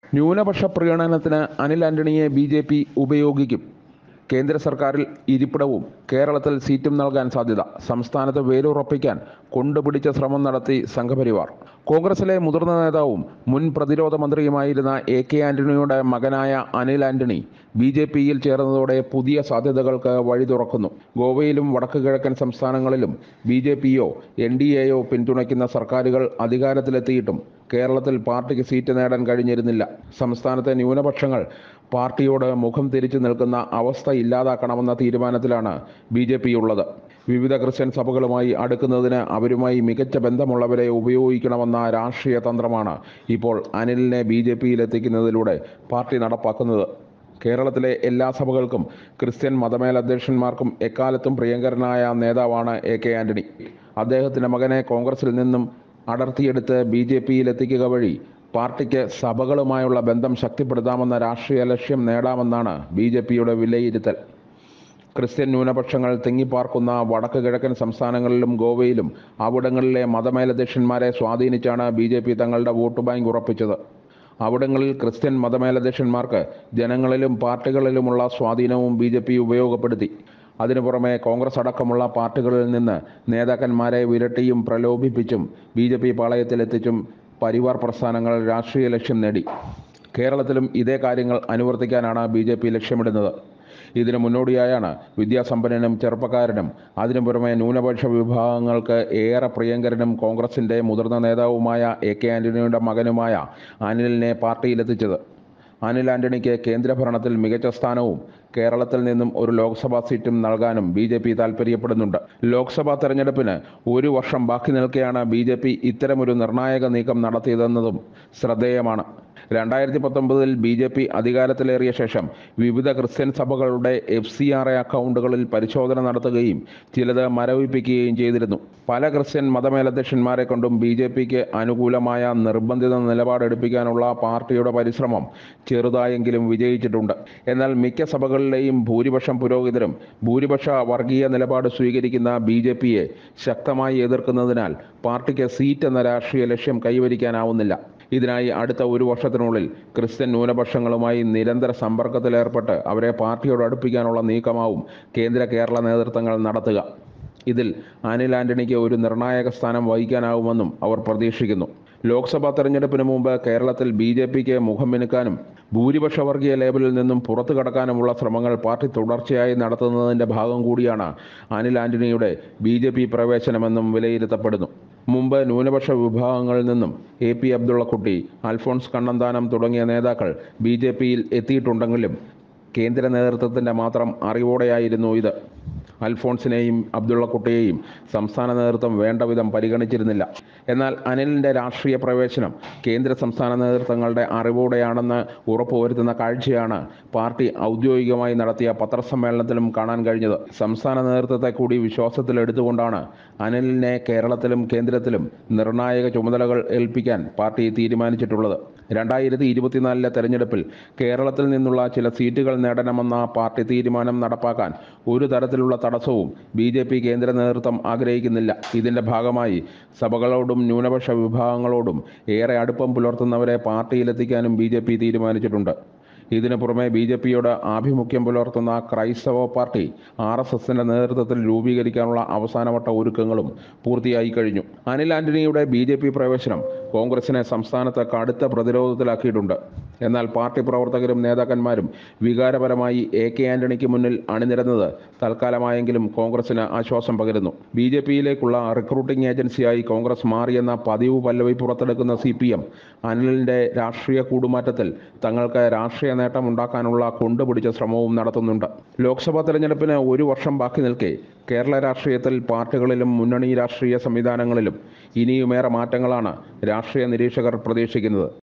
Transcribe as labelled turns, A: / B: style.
A: ന്യൂനപക്ഷ പ്രീണനത്തിന് അനിൽ ആന്റണിയെ ബി ജെ പി ഉപയോഗിക്കും കേന്ദ്ര സർക്കാരിൽ ഇരിപ്പിടവും കേരളത്തിൽ സീറ്റും നൽകാൻ സാധ്യത സംസ്ഥാനത്ത് വേരുറപ്പിക്കാൻ കൊണ്ടുപിടിച്ച ശ്രമം നടത്തി സംഘപരിവാർ കോൺഗ്രസിലെ മുതിർന്ന നേതാവും മുൻ പ്രതിരോധ മന്ത്രിയുമായിരുന്ന എ കെ ആന്റണിയുടെ മകനായ അനിൽ ആന്റണി ബി ജെ പിയിൽ ചേർന്നതോടെ പുതിയ സാധ്യതകൾക്ക് വഴി തുറക്കുന്നു ഗോവയിലും വടക്ക് കിഴക്കൻ സംസ്ഥാനങ്ങളിലും ബി ജെ പിയോ എൻ ഡി എയോ പിന്തുണയ്ക്കുന്ന സർക്കാരുകൾ അധികാരത്തിലെത്തിയിട്ടും കേരളത്തിൽ പാർട്ടിക്ക് സീറ്റ് നേടാൻ കഴിഞ്ഞിരുന്നില്ല സംസ്ഥാനത്തെ ന്യൂനപക്ഷങ്ങൾ പാർട്ടിയോട് മുഖം തിരിച്ചു നിൽക്കുന്ന അവസ്ഥ ഇല്ലാതാക്കണമെന്ന തീരുമാനത്തിലാണ് ബി ജെ പി ഉള്ളത് വിവിധ ക്രിസ്ത്യൻ സഭകളുമായി അടുക്കുന്നതിന് അവരുമായി മികച്ച ബന്ധമുള്ളവരെ ഉപയോഗിക്കണമെന്ന രാഷ്ട്രീയ തന്ത്രമാണ് ഇപ്പോൾ അനിലിനെ ബി ജെ പിയിലെത്തിക്കുന്നതിലൂടെ പാർട്ടി നടപ്പാക്കുന്നത് കേരളത്തിലെ എല്ലാ സഭകൾക്കും ക്രിസ്ത്യൻ മതമേലധ്യക്ഷന്മാർക്കും എക്കാലത്തും പ്രിയങ്കരനായ നേതാവാണ് എ കെ ആന്റണി അദ്ദേഹത്തിന്റെ മകനെ കോൺഗ്രസിൽ നിന്നും അടർത്തിയെടുത്ത് ബി ജെ പിയിലെത്തിക്കുക വഴി പാർട്ടിക്ക് സഭകളുമായുള്ള ബന്ധം ശക്തിപ്പെടുത്താമെന്ന രാഷ്ട്രീയ ലക്ഷ്യം നേടാമെന്നാണ് ബി ജെ പിയുടെ വിലയിരുത്തൽ ക്രിസ്ത്യൻ ന്യൂനപക്ഷങ്ങൾ തിങ്ങിപ്പാർക്കുന്ന വടക്ക് കിഴക്കൻ സംസ്ഥാനങ്ങളിലും ഗോവയിലും അവിടങ്ങളിലെ മതമേലധ്യക്ഷന്മാരെ സ്വാധീനിച്ചാണ് ബി ജെ പി തങ്ങളുടെ വോട്ട് ബാങ്ക് ഉറപ്പിച്ചത് അവിടങ്ങളിൽ ക്രിസ്ത്യൻ മതമേലധ്യക്ഷന്മാർക്ക് ജനങ്ങളിലും പാർട്ടികളിലുമുള്ള സ്വാധീനവും ബി ജെ പി ഉപയോഗപ്പെടുത്തി അതിനു പുറമെ കോൺഗ്രസ് അടക്കമുള്ള പാർട്ടികളിൽ നിന്ന് നേതാക്കന്മാരെ വിരട്ടിയും പ്രലോഭിപ്പിച്ചും ബി ജെ പി പാളയത്തിലെത്തിച്ചും പരിവാർ പ്രസ്ഥാനങ്ങൾ രാഷ്ട്രീയ ലക്ഷ്യം നേടി കേരളത്തിലും ഇതേ കാര്യങ്ങൾ അനുവർത്തിക്കാനാണ് ബി ജെ പി ലക്ഷ്യമിടുന്നത് ഇതിന് മുന്നോടിയായാണ് വിദ്യാസമ്പന്നനും ചെറുപ്പക്കാരനും അതിനു പുറമെ ന്യൂനപക്ഷ വിഭാഗങ്ങൾക്ക് ഏറെ പ്രിയങ്കരനും കോൺഗ്രസിന്റെ മുതിർന്ന നേതാവുമായ എ കെ ആന്റണിയുടെ മകനുമായ അനിലിനെ പാർട്ടിയിലെത്തിച്ചത് അനിൽ ആന്റണിക്ക് കേന്ദ്രഭരണത്തിൽ മികച്ച സ്ഥാനവും കേരളത്തിൽ നിന്നും ഒരു ലോക്സഭാ സീറ്റും നൽകാനും ബി ജെ പി താൽപ്പര്യപ്പെടുന്നുണ്ട് ലോക്സഭാ തെരഞ്ഞെടുപ്പിന് ഒരു വർഷം ബാക്കി നിൽക്കെയാണ് ബി ജെ പി ഇത്തരമൊരു നിർണായക നീക്കം നടത്തിയതെന്നതും ശ്രദ്ധേയമാണ് രണ്ടായിരത്തി പത്തൊമ്പതിൽ ബി ജെ പി അധികാരത്തിലേറിയ ശേഷം വിവിധ ക്രിസ്ത്യൻ സഭകളുടെ എഫ് സി ആർ എ അക്കൗണ്ടുകളിൽ പരിശോധന നടത്തുകയും ചിലത് മരവിപ്പിക്കുകയും ചെയ്തിരുന്നു പല ക്രിസ്ത്യൻ മതമേലധ്യക്ഷന്മാരെ കൊണ്ടും ബി ജെ പിക്ക് അനുകൂലമായ നിർബന്ധിത നിലപാടെടുപ്പിക്കാനുള്ള പാർട്ടിയുടെ പരിശ്രമം ചെറുതായെങ്കിലും വിജയിച്ചിട്ടുണ്ട് എന്നാൽ മിക്ക സഭകളിലെയും ഭൂരിപക്ഷം പുരോഹിതരും ഭൂരിപക്ഷ വർഗീയ നിലപാട് സ്വീകരിക്കുന്ന ബി ജെ പിയെ ശക്തമായി എതിർക്കുന്നതിനാൽ പാർട്ടിക്ക് സീറ്റ് എന്ന രാഷ്ട്രീയ ലക്ഷ്യം കൈവരിക്കാനാവുന്നില്ല ഇതിനായി അടുത്ത ഒരു വർഷത്തിനുള്ളിൽ ക്രിസ്ത്യൻ ന്യൂനപക്ഷങ്ങളുമായി നിരന്തര സമ്പർക്കത്തിലേർപ്പെട്ട് അവരെ പാർട്ടിയോട് അടുപ്പിക്കാനുള്ള നീക്കമാവും കേന്ദ്ര കേരള നേതൃത്വങ്ങൾ നടത്തുക ഇതിൽ അനിൽ ആന്റണിക്ക് ഒരു നിർണായക സ്ഥാനം വഹിക്കാനാവുമെന്നും അവർ പ്രതീക്ഷിക്കുന്നു ലോക്സഭാ തെരഞ്ഞെടുപ്പിന് മുമ്പ് കേരളത്തിൽ ബി ജെ പിക്ക് മുഖം മിനുക്കാനും ഭൂരിപക്ഷ വർഗീയ ലേബലിൽ നിന്നും പുറത്തു കടക്കാനുമുള്ള ശ്രമങ്ങൾ പാർട്ടി തുടർച്ചയായി നടത്തുന്നതിന്റെ ഭാഗം കൂടിയാണ് അനിൽ ആന്റണിയുടെ ബി ജെ പി പ്രവേശനമെന്നും വിലയിരുത്തപ്പെടുന്നു മുമ്പ് ന്യൂനപക്ഷ വിഭാഗങ്ങളിൽ നിന്നും എ പി അബ്ദുള്ളക്കുട്ടി അൽഫോൺസ് കണ്ണന്താനം തുടങ്ങിയ നേതാക്കൾ ബി ജെ പിയിൽ എത്തിയിട്ടുണ്ടെങ്കിലും കേന്ദ്ര നേതൃത്വത്തിന്റെ മാത്രം അറിവോടെയായിരുന്നു ഇത് അൽഫോൺസിനെയും അബ്ദുള്ളക്കുട്ടിയെയും സംസ്ഥാന നേതൃത്വം വേണ്ടവിധം പരിഗണിച്ചിരുന്നില്ല എന്നാൽ അനിലിന്റെ രാഷ്ട്രീയ പ്രവേശനം കേന്ദ്ര സംസ്ഥാന നേതൃത്വങ്ങളുടെ അറിവോടെയാണെന്ന് ഉറപ്പുവരുത്തുന്ന കാഴ്ചയാണ് പാർട്ടി ഔദ്യോഗികമായി നടത്തിയ പത്രസമ്മേളനത്തിലും കാണാൻ കഴിഞ്ഞത് സംസ്ഥാന നേതൃത്വത്തെ കൂടി വിശ്വാസത്തിലെടുത്തുകൊണ്ടാണ് അനിലിനെ കേരളത്തിലും കേന്ദ്രത്തിലും നിർണായക ചുമതലകൾ ഏൽപ്പിക്കാൻ പാർട്ടി തീരുമാനിച്ചിട്ടുള്ളത് രണ്ടായിരത്തി ഇരുപത്തിനാലിലെ തെരഞ്ഞെടുപ്പിൽ കേരളത്തിൽ നിന്നുള്ള ചില സീറ്റുകൾ നേടണമെന്ന പാർട്ടി തീരുമാനം നടപ്പാക്കാൻ ഒരു തരത്തിലുള്ള തടസ്സവും ബി ജെ പി കേന്ദ്ര നേതൃത്വം ആഗ്രഹിക്കുന്നില്ല ഇതിന്റെ ഭാഗമായി സഭകളോടും ന്യൂനപക്ഷ വിഭാഗങ്ങളോടും ഏറെ അടുപ്പം പുലർത്തുന്നവരെ പാർട്ടിയിലെത്തിക്കാനും ബി ജെ പി തീരുമാനിച്ചിട്ടുണ്ട് ഇതിനു പുറമെ ബി ജെ പിയോട് ആഭിമുഖ്യം പുലർത്തുന്ന ക്രൈസ്തവ പാർട്ടി ആർ എസ് എസിന്റെ നേതൃത്വത്തിൽ രൂപീകരിക്കാനുള്ള അവസാനവട്ട ഒരുക്കങ്ങളും പൂർത്തിയായി കഴിഞ്ഞു അനിൽ ആന്റണിയുടെ ബി ജെ പി പ്രവേശനം കോൺഗ്രസിനെ സംസ്ഥാനത്ത് കടുത്ത പ്രതിരോധത്തിലാക്കിയിട്ടുണ്ട് എന്നാൽ പാർട്ടി പ്രവർത്തകരും നേതാക്കന്മാരും വികാരപരമായി എ കെ ആന്റണിക്ക് മുന്നിൽ അണിനിരന്നത് തൽക്കാലമായെങ്കിലും കോൺഗ്രസിന് ആശ്വാസം പകരുന്നു ബി ജെ പിയിലേക്കുള്ള റിക്രൂട്ടിംഗ് ഏജൻസിയായി കോൺഗ്രസ് മാറിയെന്ന പതിവ് പല്ലവി പുറത്തെടുക്കുന്ന സി പി എം അനിലിന്റെ രാഷ്ട്രീയ കൂടുമാറ്റത്തിൽ തങ്ങൾക്ക് രാഷ്ട്രീയ നേട്ടം ഉണ്ടാക്കാനുള്ള കൊണ്ടുപിടിച്ച ശ്രമവും നടത്തുന്നുണ്ട് ലോക്സഭാ തെരഞ്ഞെടുപ്പിന് ഒരു വർഷം ബാക്കി നിൽക്കെ കേരള രാഷ്ട്രീയത്തിൽ പാർട്ടികളിലും മുന്നണി രാഷ്ട്രീയ സംവിധാനങ്ങളിലും ഇനിയുമേറെ മാറ്റങ്ങളാണ് രാഷ്ട്രീയ നിരീക്ഷകർ പ്രതീക്ഷിക്കുന്നത്